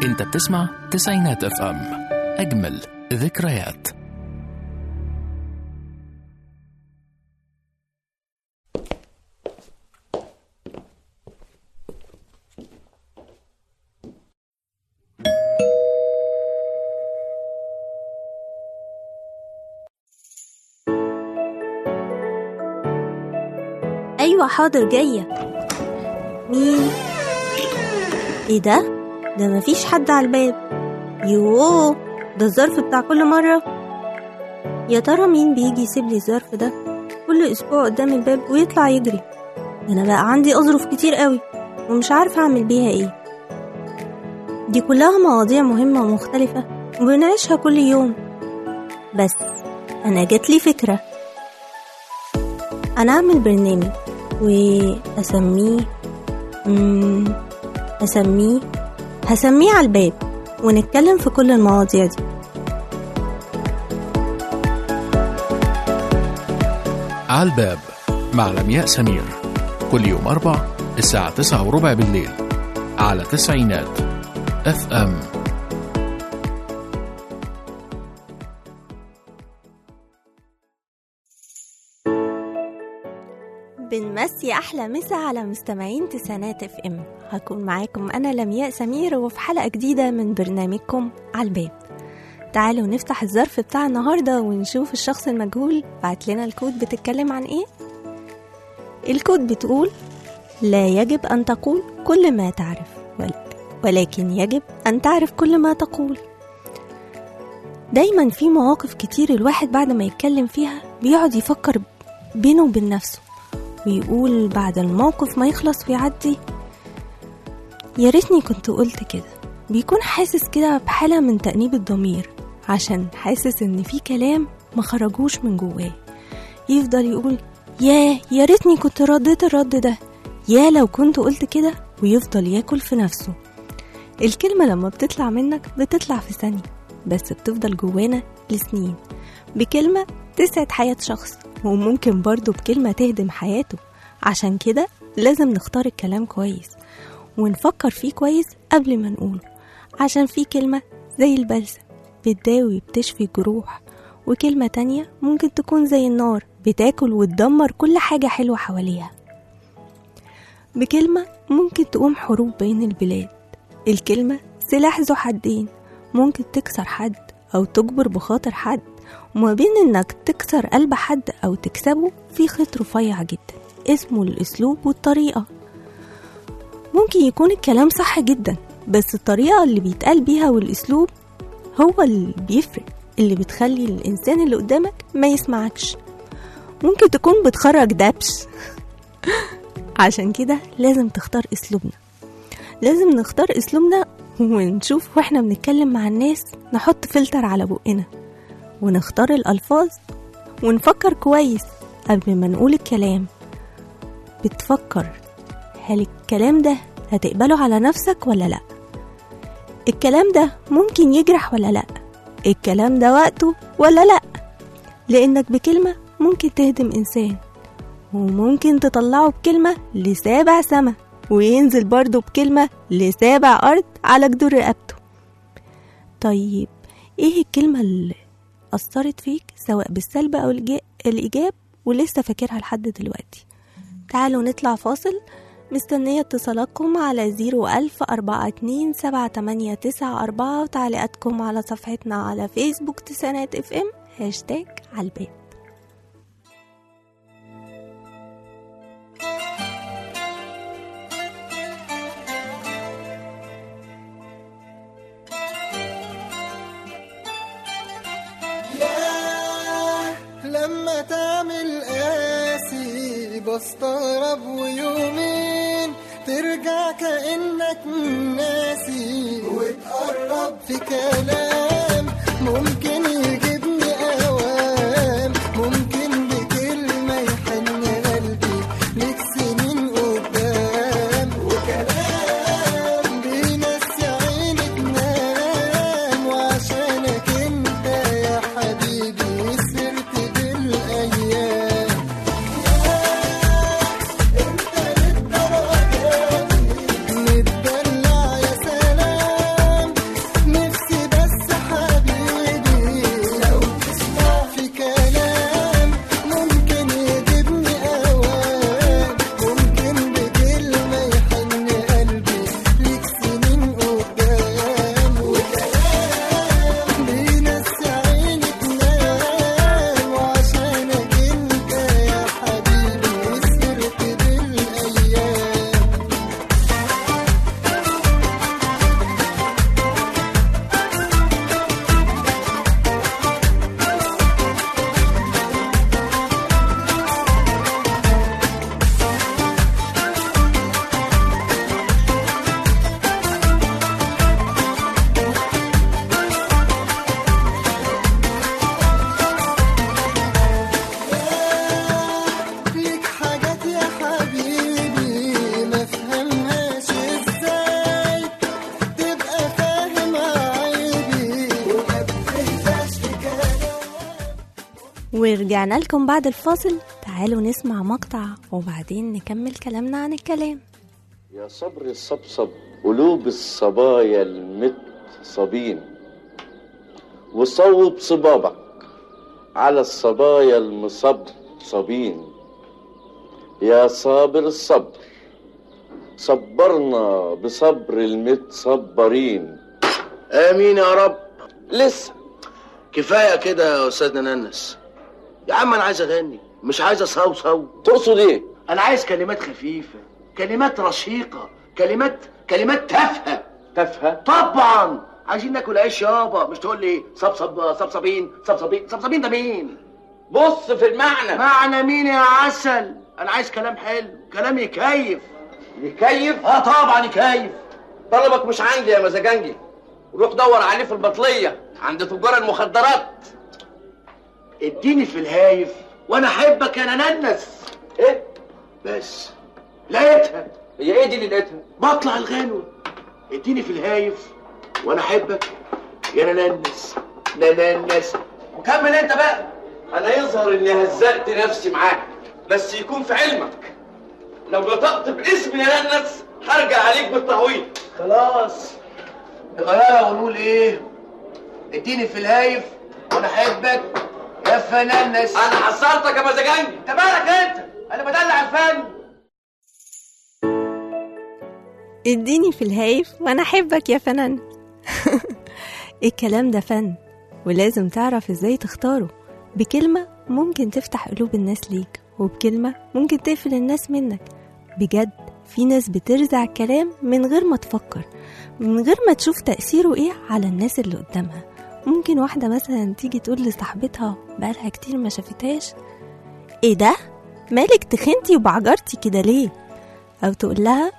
انت بتسمع تسعينات اف ام اجمل ذكريات أيوة حاضر جاية مين؟ ايه ده؟ ده مفيش حد على الباب يوه ده الظرف بتاع كل مرة يا ترى مين بيجي يسيب لي الظرف ده كل أسبوع قدام الباب ويطلع يجري ده أنا بقى عندي أظرف كتير قوي ومش عارفة أعمل بيها إيه دي كلها مواضيع مهمة ومختلفة وبنعيشها كل يوم بس أنا جاتلي فكرة أنا أعمل برنامج وأسميه مم، أسميه هسميه على الباب ونتكلم في كل المواضيع دي على الباب مع لمياء سمير كل يوم أربع الساعة تسعة وربع بالليل على تسعينات اف ام بنمسي أحلى مسا على مستمعين تسعينات اف ام هكون معاكم أنا لمياء سمير وفي حلقة جديدة من برنامجكم على الباب تعالوا نفتح الظرف بتاع النهاردة ونشوف الشخص المجهول بعت لنا الكود بتتكلم عن ايه الكود بتقول لا يجب أن تقول كل ما تعرف ول- ولكن يجب أن تعرف كل ما تقول دايما في مواقف كتير الواحد بعد ما يتكلم فيها بيقعد يفكر بينه وبين نفسه ويقول بعد الموقف ما يخلص ويعدي يا ريتني كنت قلت كده بيكون حاسس كده بحالة من تأنيب الضمير عشان حاسس ان في كلام ما خرجوش من جواه يفضل يقول ياه يا ريتني كنت رديت الرد ده يا لو كنت قلت كده ويفضل ياكل في نفسه الكلمة لما بتطلع منك بتطلع في ثانية بس بتفضل جوانا لسنين بكلمة تسعد حياة شخص وممكن برضه بكلمة تهدم حياته عشان كده لازم نختار الكلام كويس ونفكر فيه كويس قبل ما نقوله عشان في كلمة زي البلسم بتداوي بتشفي جروح وكلمة تانية ممكن تكون زي النار بتاكل وتدمر كل حاجة حلوة حواليها بكلمة ممكن تقوم حروب بين البلاد الكلمة سلاح ذو حدين ممكن تكسر حد أو تجبر بخاطر حد وما بين إنك تكسر قلب حد أو تكسبه في خيط رفيع جدا اسمه الأسلوب والطريقة ممكن يكون الكلام صح جدا بس الطريقة اللي بيتقال بيها والأسلوب هو اللي بيفرق اللي بتخلي الإنسان اللي قدامك ما يسمعكش ممكن تكون بتخرج دبش عشان كده لازم تختار أسلوبنا لازم نختار أسلوبنا ونشوف واحنا بنتكلم مع الناس نحط فلتر على بقنا ونختار الألفاظ ونفكر كويس قبل ما نقول الكلام بتفكر هل الكلام ده هتقبله على نفسك ولا لأ الكلام ده ممكن يجرح ولا لأ الكلام ده وقته ولا لأ لأنك بكلمة ممكن تهدم إنسان وممكن تطلعه بكلمة لسابع سما وينزل برضه بكلمة لسابع أرض على جدور رقبته طيب ايه الكلمة اللي أثرت فيك سواء بالسلب أو الج- الإيجاب ولسه فاكرها لحد دلوقتي تعالوا نطلع فاصل مستنية اتصالاتكم على زيرو ألف أربعة اتنين سبعة تمانية تسعة أربعة وتعليقاتكم على صفحتنا على فيسبوك تسعينات اف ام هاشتاج على الباب لما تعمل قاسي بستغرب ويومين ترجع كأنك ناسي وتقرب في كلام ممكن يجيبني أوام ممكن بكلمة يحن قلبي ميت سنين قدام وكلام بينسي عيني تنام وعشانك انت يا حبيبي سرت بالايام نتدلع يا سلام ورجعنا لكم بعد الفاصل تعالوا نسمع مقطع وبعدين نكمل كلامنا عن الكلام يا صبر الصبصب قلوب الصبايا المتصبين وصوب صبابك على الصبايا المصبصبين يا صابر الصبر صبرنا بصبر المتصبرين امين يا رب لسه كفايه كده يا استاذنا ننس يا عم انا عايز اغني مش عايز اصوصو تقصد ايه انا عايز كلمات خفيفه كلمات رشيقه كلمات كلمات تافهه تافهه طبعا عايزين ناكل عيش يابا مش تقول لي صبصب صبصبين صبصبين صبصبين ده مين بص في المعنى معنى مين يا عسل انا عايز كلام حلو كلام يكيف يكيف اه طبعا يكيف طلبك مش عندي يا مزاجنجي روح دور عليه في البطليه عند تجار المخدرات اديني في الهايف وانا احبك يا ننس ايه بس لقيتها هي ايه دي اللي لقيتها بطلع الغنوة اديني في الهايف وانا احبك يا ننس ننس وكمل انت بقى انا يظهر اني هزقت نفسي معاك بس يكون في علمك لو نطقت باسم يا ننس هرجع عليك بالتعويض خلاص نغيرها ونقول ايه اديني في الهايف وانا احبك يا فنانس انا حصرتك يا مزاجنجي انت مالك انت انا بدلع الفن اديني في الهايف وانا احبك يا فنان الكلام ده فن ولازم تعرف ازاي تختاره بكلمة ممكن تفتح قلوب الناس ليك وبكلمة ممكن تقفل الناس منك بجد في ناس بترزع الكلام من غير ما تفكر من غير ما تشوف تأثيره ايه على الناس اللي قدامها ممكن واحدة مثلا تيجي تقول لصاحبتها بقالها كتير ما شافتهاش ايه ده مالك تخنتي وبعجرتي كده ليه او تقول لها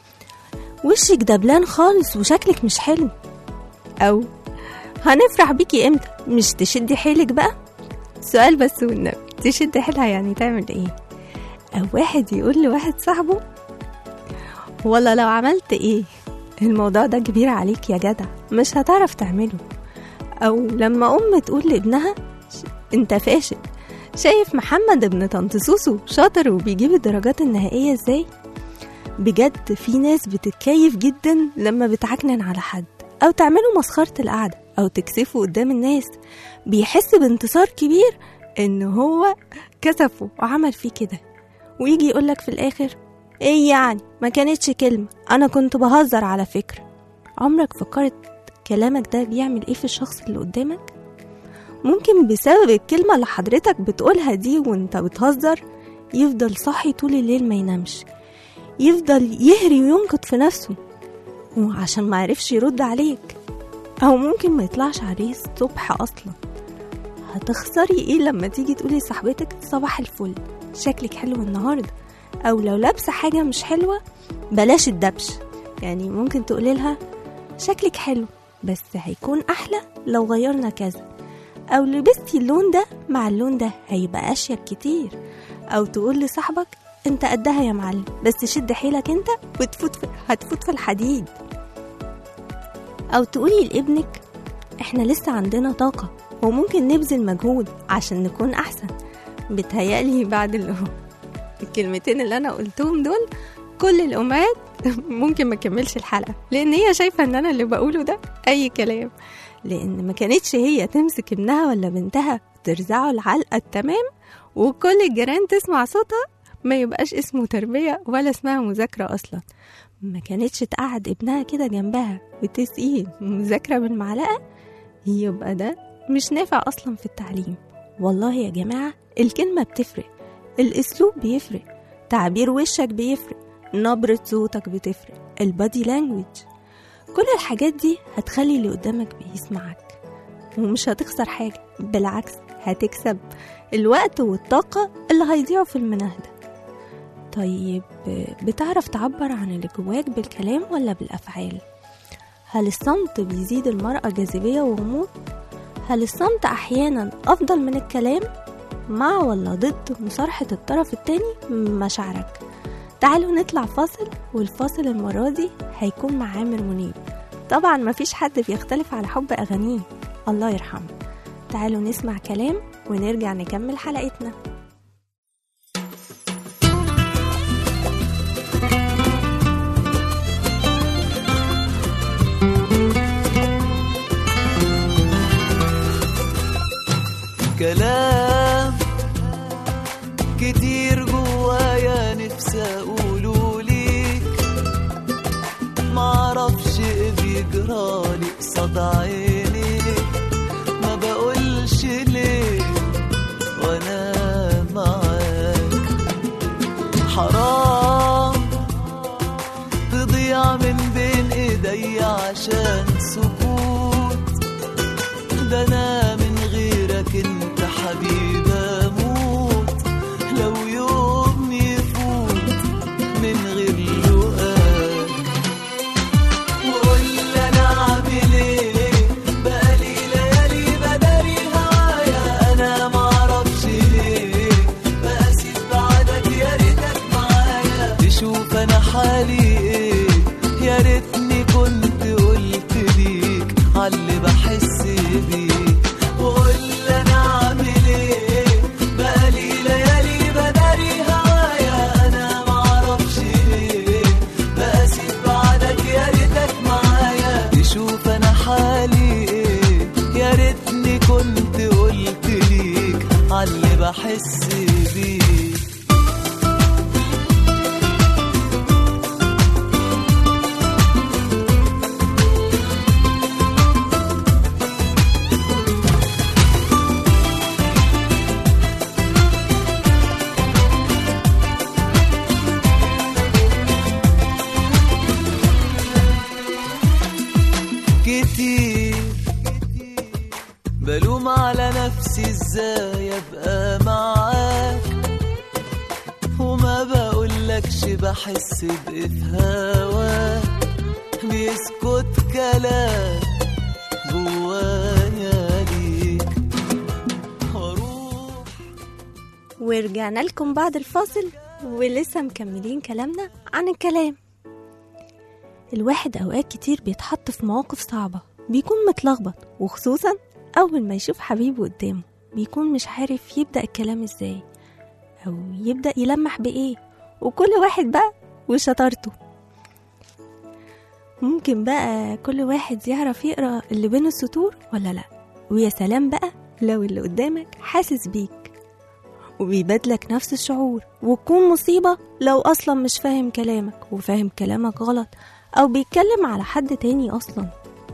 وشك دبلان خالص وشكلك مش حلو او هنفرح بيكي امتى مش تشدي حيلك بقى سؤال بس والنبي تشد حيلها يعني تعمل ايه او واحد يقول لواحد صاحبه ولا لو عملت ايه الموضوع ده كبير عليك يا جدع مش هتعرف تعمله او لما ام تقول لابنها ش- انت فاشل شايف محمد ابن طنط سوسو شاطر وبيجيب الدرجات النهائية ازاي بجد في ناس بتتكيف جدا لما بتعكنن على حد او تعمله مسخرة القعدة او تكسفه قدام الناس بيحس بانتصار كبير ان هو كسفه وعمل فيه كده ويجي يقولك في الاخر ايه يعني ما كانتش كلمة انا كنت بهزر على فكرة عمرك فكرت كلامك ده بيعمل ايه في الشخص اللي قدامك ممكن بسبب الكلمة اللي حضرتك بتقولها دي وانت بتهزر يفضل صاحي طول الليل ما ينامش يفضل يهري وينكت في نفسه وعشان ما عرفش يرد عليك او ممكن ما يطلعش عليه الصبح اصلا هتخسري ايه لما تيجي تقولي لصاحبتك صباح الفل شكلك حلو النهارده او لو لابسه حاجه مش حلوه بلاش الدبش يعني ممكن تقولي لها شكلك حلو بس هيكون احلى لو غيرنا كذا او لبستي اللون ده مع اللون ده هيبقى اشيك كتير او تقول لصاحبك انت قدها يا معلم بس شد حيلك انت وتفوت في هتفوت في الحديد او تقولي لابنك احنا لسه عندنا طاقة وممكن نبذل مجهود عشان نكون احسن بتهيألي بعد اللي هو الكلمتين اللي انا قلتهم دول كل الامهات ممكن ما تكملش الحلقة لان هي شايفة ان انا اللي بقوله ده اي كلام لان ما كانتش هي تمسك ابنها ولا بنتها ترزعه العلقة التمام وكل الجيران تسمع صوتها ما يبقاش اسمه تربية ولا اسمها مذاكرة أصلا ما كانتش تقعد ابنها كده جنبها وتسقيه مذاكرة بالمعلقة يبقى ده مش نافع أصلا في التعليم والله يا جماعة الكلمة بتفرق الأسلوب بيفرق تعبير وشك بيفرق نبرة صوتك بتفرق البادي لانجوج كل الحاجات دي هتخلي اللي قدامك بيسمعك ومش هتخسر حاجة بالعكس هتكسب الوقت والطاقة اللي هيضيعوا في المناهدة طيب بتعرف تعبر عن اللي جواك بالكلام ولا بالأفعال؟ هل الصمت بيزيد المرأة جاذبية وغموض؟ هل الصمت أحيانا أفضل من الكلام؟ مع ولا ضد مصارحة الطرف التاني مشاعرك؟ تعالوا نطلع فاصل والفاصل المرة دي هيكون مع عامر منيب طبعا مفيش حد بيختلف على حب أغانيه الله يرحمه تعالوا نسمع كلام ونرجع نكمل حلقتنا كلام كتير جوايا نفسي اقوله ليك معرفش ايه بيجرالي قصاد عينيك ما بقولش ليه وانا معاك حرام تضيع من بين ايدي عشان سكوت ده انا من غيرك انت حبيب اموت لو يوم يفوت من غير لقاك وقول لي انا عامل ايه بقالي ليالي بداري هوايا انا معرفش ليه بقاسي بعدك يا ريتك معايا تشوف انا حالي ايه يا ريتني كنت قلت ليك عاللي بحس بيه وقول لي انا عامل ايه بقالي ليالي بداري هوايا انا معرفش ليه بقاسي بعدك يا ريتك معايا تشوف انا حالي ايه يا ريتني كنت قلت ليك عاللي بحس بيه كتير بلوم على نفسي ازاي ابقى معاك وما بقولكش بحس بايه في هواك بيسكت كلام جوايا ليك واروح ورجعنا لكم بعد الفاصل ولسه مكملين كلامنا عن الكلام الواحد أوقات كتير بيتحط في مواقف صعبة بيكون متلخبط وخصوصا أول ما يشوف حبيبه قدامه بيكون مش عارف يبدأ الكلام ازاي أو يبدأ يلمح بإيه وكل واحد بقى وشطارته ممكن بقى كل واحد يعرف يقرأ اللي بين السطور ولا لأ ويا سلام بقى لو اللي قدامك حاسس بيك وبيبادلك نفس الشعور وتكون مصيبة لو أصلا مش فاهم كلامك وفاهم كلامك غلط أو بيتكلم على حد تاني أصلا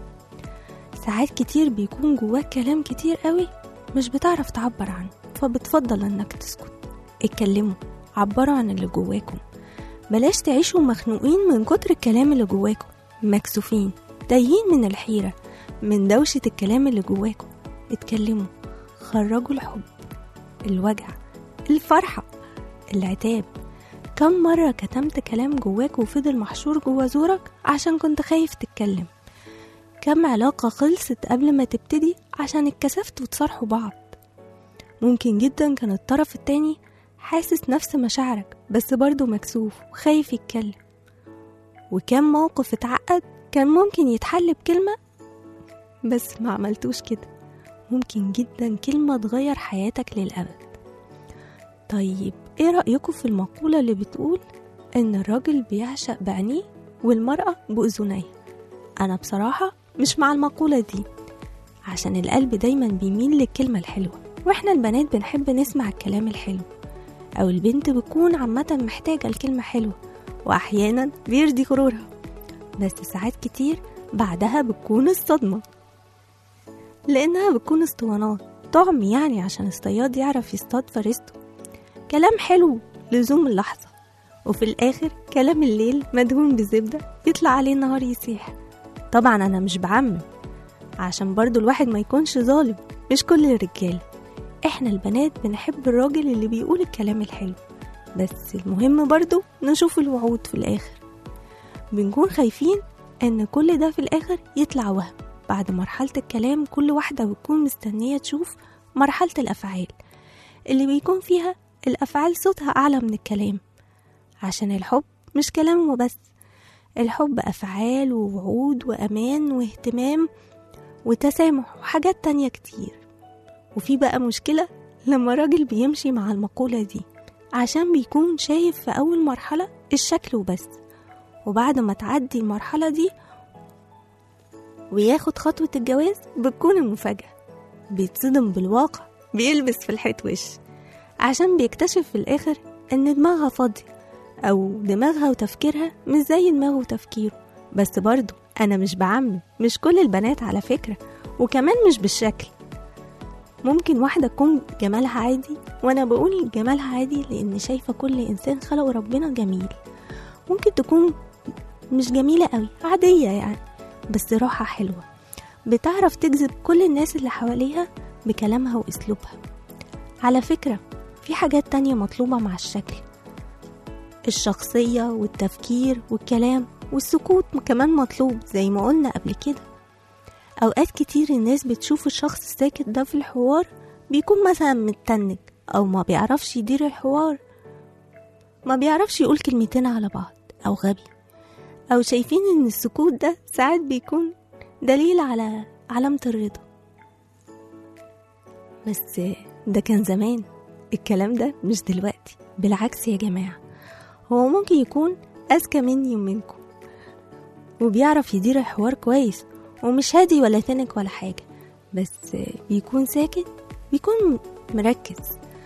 ساعات كتير بيكون جواك كلام كتير قوي مش بتعرف تعبر عنه فبتفضل انك تسكت اتكلموا عبروا عن اللي جواكم بلاش تعيشوا مخنوقين من كتر الكلام اللي جواكم مكسوفين تايهين من الحيرة من دوشة الكلام اللي جواكم اتكلموا خرجوا الحب الوجع الفرحة العتاب كم مرة كتمت كلام جواك وفضل محشور جوا زورك عشان كنت خايف تتكلم كم علاقة خلصت قبل ما تبتدي عشان اتكسفت وتصارحوا بعض ممكن جدا كان الطرف التاني حاسس نفس مشاعرك بس برضه مكسوف وخايف يتكلم وكم موقف اتعقد كان ممكن يتحل بكلمة بس ما عملتوش كده ممكن جدا كلمة تغير حياتك للأبد طيب ايه رأيكم في المقولة اللي بتقول ان الراجل بيعشق بعينيه والمرأة بأذنيه انا بصراحة مش مع المقولة دي عشان القلب دايما بيميل للكلمة الحلوة واحنا البنات بنحب نسمع الكلام الحلو او البنت بتكون عامة محتاجة الكلمة حلوة واحيانا بيرضي غرورها بس ساعات كتير بعدها بتكون الصدمة لانها بتكون اسطوانات طعم يعني عشان الصياد يعرف يصطاد فريسته كلام حلو لزوم اللحظة وفي الآخر كلام الليل مدهون بزبدة يطلع عليه النهار يسيح طبعا أنا مش بعمم عشان برضو الواحد ما يكونش ظالم مش كل الرجال احنا البنات بنحب الراجل اللي بيقول الكلام الحلو بس المهم برضو نشوف الوعود في الآخر بنكون خايفين ان كل ده في الآخر يطلع وهم بعد مرحلة الكلام كل واحدة بتكون مستنية تشوف مرحلة الأفعال اللي بيكون فيها الأفعال صوتها أعلى من الكلام عشان الحب مش كلام وبس الحب أفعال ووعود وأمان واهتمام وتسامح وحاجات تانية كتير وفي بقى مشكلة لما راجل بيمشي مع المقولة دي عشان بيكون شايف في أول مرحلة الشكل وبس وبعد ما تعدي المرحلة دي وياخد خطوة الجواز بتكون المفاجأة بيتصدم بالواقع بيلبس في الحيط وش عشان بيكتشف في الآخر إن دماغها فاضية أو دماغها وتفكيرها مش زي دماغه وتفكيره بس برضه أنا مش بعمم مش كل البنات على فكرة وكمان مش بالشكل ممكن واحدة تكون جمالها عادي وأنا بقول جمالها عادي لأن شايفة كل إنسان خلقه ربنا جميل ممكن تكون مش جميلة قوي عادية يعني بس روحها حلوة بتعرف تجذب كل الناس اللي حواليها بكلامها وأسلوبها على فكرة في حاجات تانية مطلوبة مع الشكل الشخصية والتفكير والكلام والسكوت كمان مطلوب زي ما قلنا قبل كده أوقات كتير الناس بتشوف الشخص الساكت ده في الحوار بيكون مثلا متنك أو ما بيعرفش يدير الحوار ما بيعرفش يقول كلمتين على بعض أو غبي أو شايفين إن السكوت ده ساعات بيكون دليل على علامة الرضا بس ده كان زمان الكلام ده مش دلوقتي بالعكس يا جماعة هو ممكن يكون أذكى مني ومنكم وبيعرف يدير الحوار كويس ومش هادي ولا تنك ولا حاجة بس بيكون ساكت بيكون مركز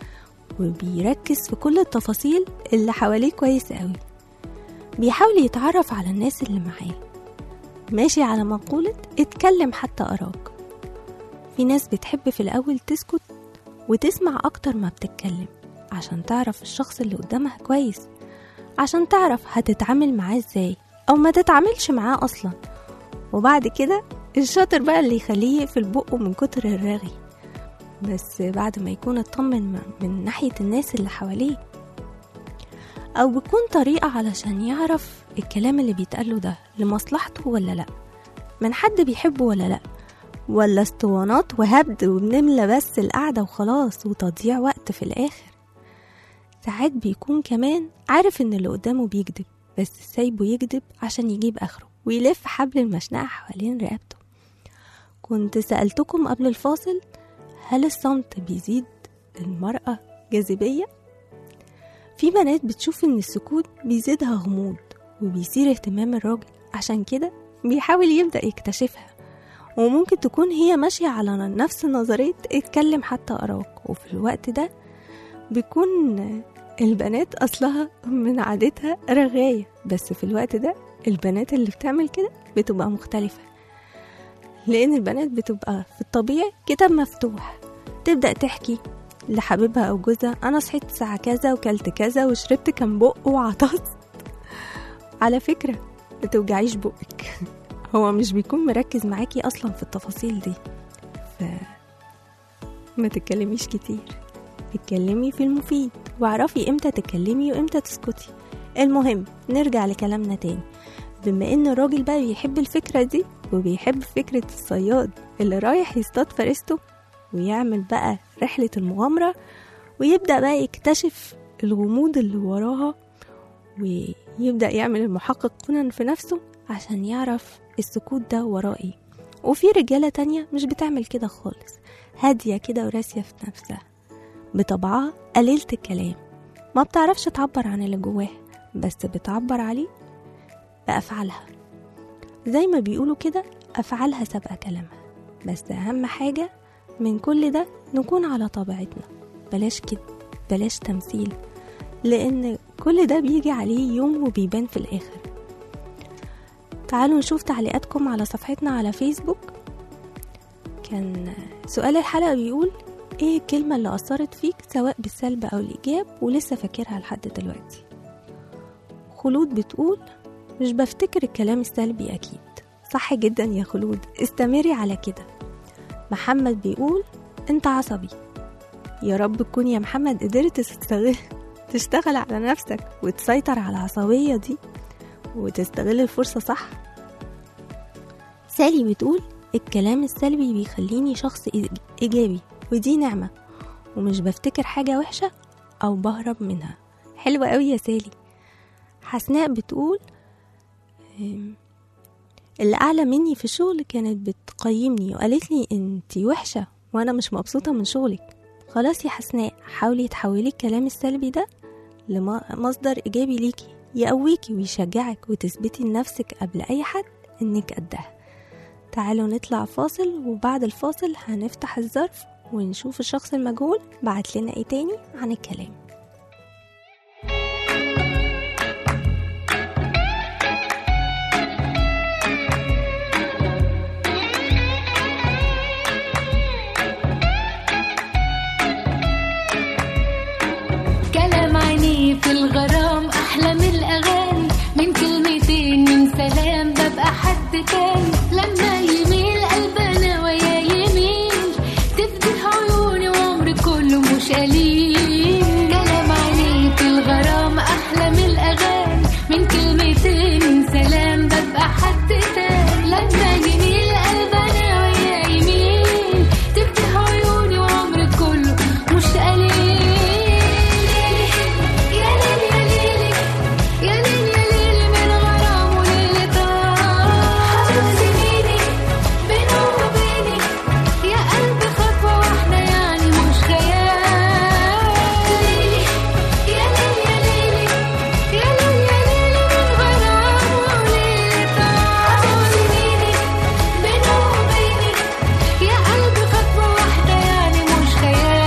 وبيركز في كل التفاصيل اللي حواليه كويس قوي بيحاول يتعرف على الناس اللي معاه ماشي على مقولة اتكلم حتى أراك في ناس بتحب في الأول تسكت وتسمع أكتر ما بتتكلم عشان تعرف الشخص اللي قدامها كويس عشان تعرف هتتعامل معاه ازاي أو ما تتعاملش معاه أصلا وبعد كده الشاطر بقى اللي يخليه يقفل بقه من كتر الرغي بس بعد ما يكون اطمن من ناحية الناس اللي حواليه أو بتكون طريقة علشان يعرف الكلام اللي بيتقاله ده لمصلحته ولا لأ من حد بيحبه ولا لأ ولا اسطوانات وهبد وبنملى بس القعدة وخلاص وتضييع وقت في الآخر ساعات بيكون كمان عارف إن اللي قدامه بيكذب بس سايبه يكذب عشان يجيب آخره ويلف حبل المشنقة حوالين رقبته كنت سألتكم قبل الفاصل هل الصمت بيزيد المرأة جاذبية؟ في بنات بتشوف إن السكوت بيزيدها غموض وبيثير اهتمام الراجل عشان كده بيحاول يبدأ يكتشفها وممكن تكون هي ماشية على نفس نظرية اتكلم حتى أراك وفي الوقت ده بيكون البنات أصلها من عادتها رغاية بس في الوقت ده البنات اللي بتعمل كده بتبقى مختلفة لأن البنات بتبقى في الطبيعي كتاب مفتوح تبدأ تحكي لحبيبها أو جوزها أنا صحيت الساعة كذا وكلت كذا وشربت كام بق وعطست على فكرة متوجعيش بقك هو مش بيكون مركز معاكي أصلا في التفاصيل دي ف ما تتكلميش كتير اتكلمي في المفيد واعرفي امتى تتكلمي وامتى تسكتي المهم نرجع لكلامنا تاني بما ان الراجل بقى بيحب الفكرة دي وبيحب فكرة الصياد اللي رايح يصطاد فريسته ويعمل بقى رحلة المغامرة ويبدأ بقى يكتشف الغموض اللي وراها ويبدأ يعمل المحقق كونان في نفسه عشان يعرف السكوت ده وراه ايه وفي رجالة تانية مش بتعمل كده خالص هادية كده وراسية في نفسها بطبعها قليلة الكلام ما بتعرفش تعبر عن اللي جواها بس بتعبر عليه بأفعالها زي ما بيقولوا كده أفعالها سابقة كلامها بس أهم حاجة من كل ده نكون على طبيعتنا بلاش كده بلاش تمثيل لأن كل ده بيجي عليه يوم وبيبان في الآخر تعالوا نشوف تعليقاتكم على صفحتنا على فيسبوك كان سؤال الحلقة بيقول ايه الكلمة اللي أثرت فيك سواء بالسلب أو الإيجاب ولسه فاكرها لحد دلوقتي خلود بتقول مش بفتكر الكلام السلبي أكيد صح جدا يا خلود استمري على كده محمد بيقول انت عصبي يا رب تكون يا محمد قدرت تستغل تشتغل على نفسك وتسيطر على العصبية دي وتستغل الفرصة صح سالي بتقول الكلام السلبي بيخليني شخص إيجابي ودي نعمة ومش بفتكر حاجة وحشة أو بهرب منها حلوة قوي يا سالي حسناء بتقول اللي أعلى مني في الشغل كانت بتقيمني وقالت لي انتي وحشة وأنا مش مبسوطة من شغلك خلاص يا حسناء حاولي تحولي الكلام السلبي ده لمصدر إيجابي ليكي يقويكي ويشجعك وتثبتي لنفسك قبل أي حد إنك قدها تعالوا نطلع فاصل وبعد الفاصل هنفتح الظرف ونشوف الشخص المجهول بعت لنا ايه تاني عن الكلام كلام عينيه في الغرام احلى من الاغاني من كلمتين من سلام ببقى حد تاني لما يميل قلبنا ويا يميل تفتح عيوني وعمري كله مش قليل كلام عينيه في الغرام احلى من الاغاني من كلمتين من سلام ببقى حد تاني لما يميل قلبنا ويا يميل تفتح عيوني وعمري كله مش قليل يا ليل يا ليلي يا ليل يا ليلي من غرام وليلي طار سنيني بينه وبيني يا قلبي خطوة واحدة يعني مش خيال ليلي يا ليل يا ليلي يا ليل يا ليلي من غرام وليلي طار سنيني بينه وبيني يا قلبي خطوة واحدة يعني مش خيال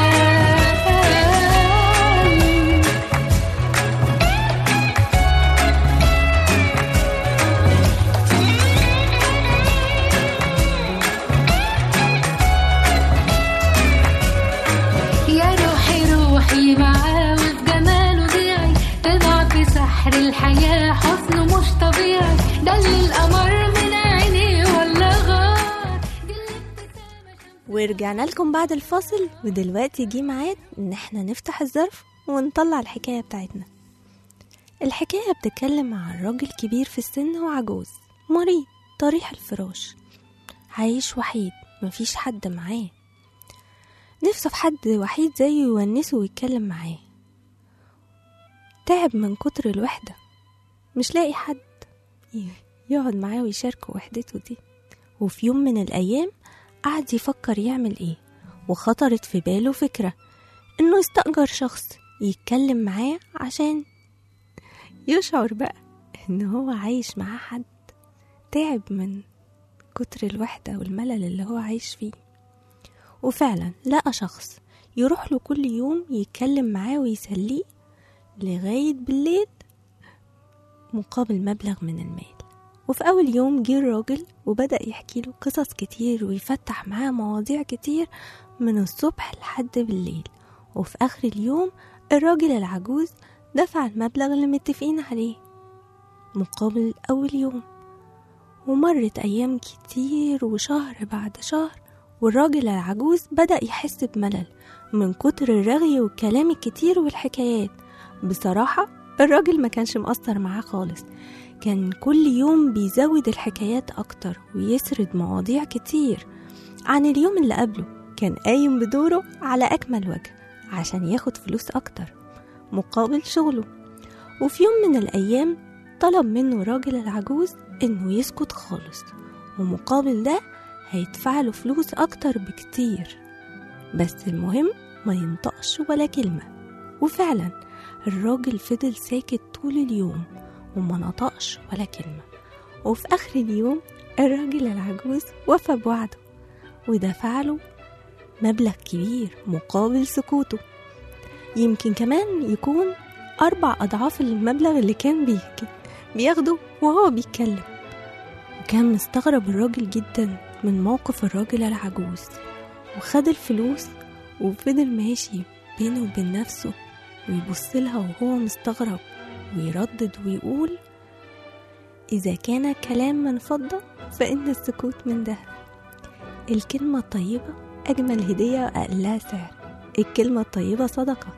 يا روحي روحي معاه وفي جماله ضيعي تضع في سحر الحياة حسنه مش طبيعي ده اللي القمر من عينيه ولا غار دي الابتسامة شمس ورجعنا لكم بعد الفاصل ودلوقتي جه ميعاد ان احنا نفتح الظرف ونطلع الحكاية بتاعتنا الحكاية بتتكلم عن راجل كبير في السن وعجوز مريض طريح الفراش عايش وحيد مفيش حد معاه نفسه في حد وحيد زيه يونسه ويتكلم معاه تعب من كتر الوحدة مش لاقي حد ي- يقعد معاه ويشاركه وحدته دي وفي يوم من الأيام قعد يفكر يعمل ايه وخطرت في باله فكرة انه يستأجر شخص يتكلم معاه عشان يشعر بقى ان هو عايش معاه حد تعب من كتر الوحدة والملل اللي هو عايش فيه وفعلا لقى شخص يروح له كل يوم يتكلم معاه ويسليه لغاية بالليل مقابل مبلغ من المال وفي أول يوم جه الراجل وبدأ يحكي له قصص كتير ويفتح معاه مواضيع كتير من الصبح لحد بالليل وفي آخر اليوم الراجل العجوز دفع المبلغ اللي متفقين عليه مقابل أول يوم ومرت أيام كتير وشهر بعد شهر والراجل العجوز بدأ يحس بملل من كتر الرغي والكلام الكتير والحكايات بصراحة الراجل ما كانش مقصر معاه خالص كان كل يوم بيزود الحكايات أكتر ويسرد مواضيع كتير عن اليوم اللي قبله كان قايم بدوره على أكمل وجه عشان ياخد فلوس أكتر مقابل شغله وفي يوم من الأيام طلب منه الراجل العجوز إنه يسكت خالص ومقابل ده هيدفع له فلوس أكتر بكتير بس المهم ما ينطقش ولا كلمة وفعلا الراجل فضل ساكت طول اليوم وما نطقش ولا كلمة وفي آخر اليوم الراجل العجوز وفى بوعده ودفع له مبلغ كبير مقابل سكوته يمكن كمان يكون أربع أضعاف المبلغ اللي كان بيك بياخده وهو بيتكلم وكان مستغرب الراجل جدا من موقف الراجل العجوز وخد الفلوس وفضل ماشي بينه وبين نفسه ويبص لها وهو مستغرب ويردد ويقول إذا كان الكلام من فضة فإن السكوت من ذهب الكلمة الطيبة أجمل هدية وأقلها سعر الكلمة الطيبة صدقة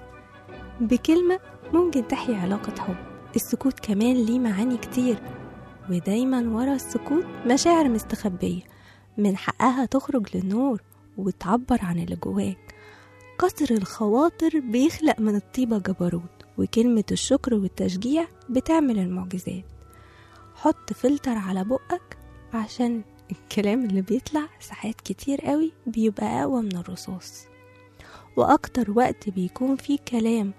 بكلمة ممكن تحيي علاقة حب السكوت كمان ليه معاني كتير ودايما ورا السكوت مشاعر مستخبية من حقها تخرج للنور وتعبر عن اللي جواك كسر الخواطر بيخلق من الطيبة جبروت وكلمة الشكر والتشجيع بتعمل المعجزات حط فلتر على بقك عشان الكلام اللي بيطلع ساعات كتير قوي بيبقى أقوى من الرصاص وأكتر وقت بيكون فيه كلام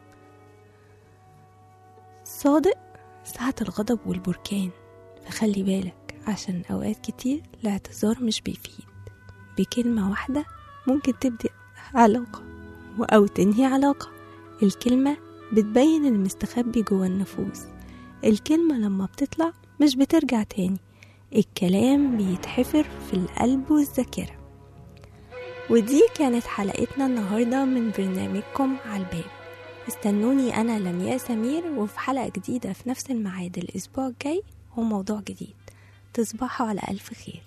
صادق ساعة الغضب والبركان فخلي بالك عشان أوقات كتير الاعتذار مش بيفيد بكلمة واحدة ممكن تبدأ علاقة أو تنهي علاقة الكلمة بتبين المستخبي جوا النفوس الكلمة لما بتطلع مش بترجع تاني الكلام بيتحفر في القلب والذاكرة ودي كانت حلقتنا النهاردة من برنامجكم على الباب استنوني أنا لمياء سمير وفي حلقة جديدة في نفس الميعاد الأسبوع الجاي وموضوع جديد تصبحوا على ألف خير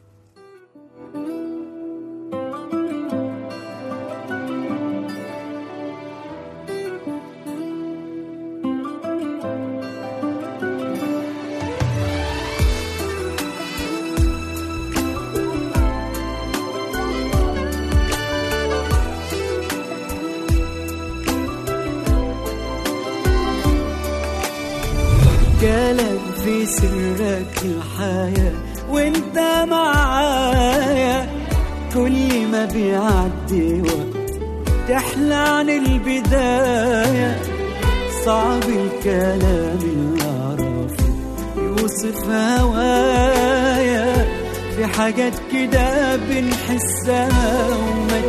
كلام في سرك الحياة وانت معايا كل ما بيعدي وقت تحلى عن البداية صعب الكلام اللي أعرفه يوصف هوايا في حاجات كده بنحسها وما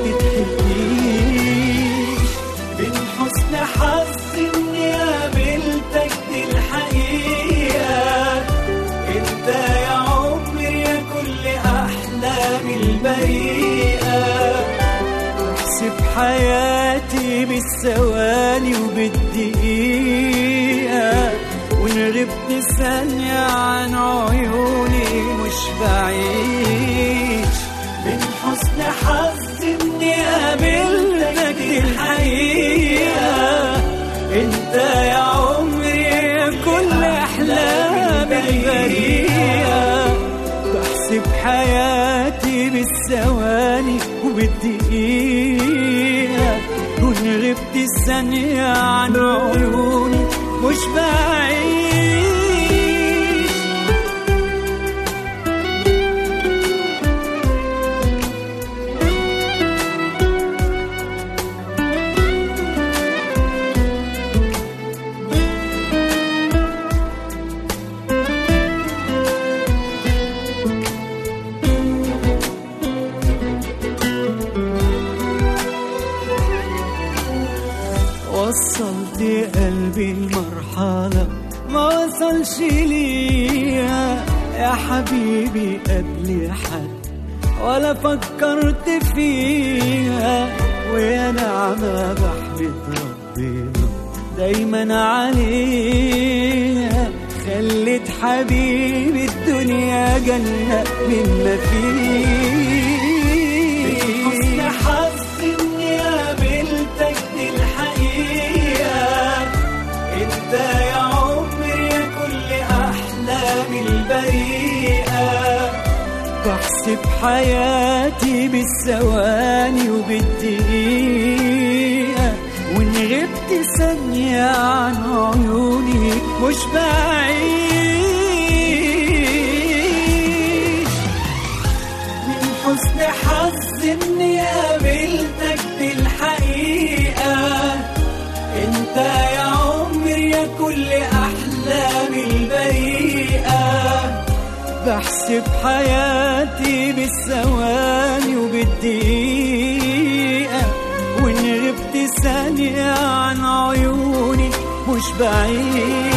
تتحكيش من حسن حظي اني قابلتك دي الحقيقة انت يا عمري يا كل احلامي البريئة بحسب حياتي بالثواني وبالدقيقة وإن غبت ثانية عن عيوني مش بعيش من حسن حظي إني قابلتك دي الحقيقة أنت يا عمري يا كل أحلامي البريئة بحسب حياتي بالثواني وبالدقيقة وإن غبت ثانية عن عيوني مش بعيش وصلت قلبي المرحلة ما وصلش ليها يا حبيبي قبل حد ولا فكرت فيها ويا نعمة بحمد ربنا دايما عليها خلت حبيبي الدنيا جنة مما فيه حسن حظي اني قابلتك دي الحقيقة انت يا عمري يا كل احلامي البريئة بحسب حياتي بالثواني وبالدقيقة وإن غبت ثانية عن عيوني مش بعيش من حسن حظي إني قابلتك دي الحقيقة انت يا عمري يا كل احلامي البريئة بحسب حياتي بالثواني وبالدقيقة وإن غبت ثانية عن عيوني مش بعيد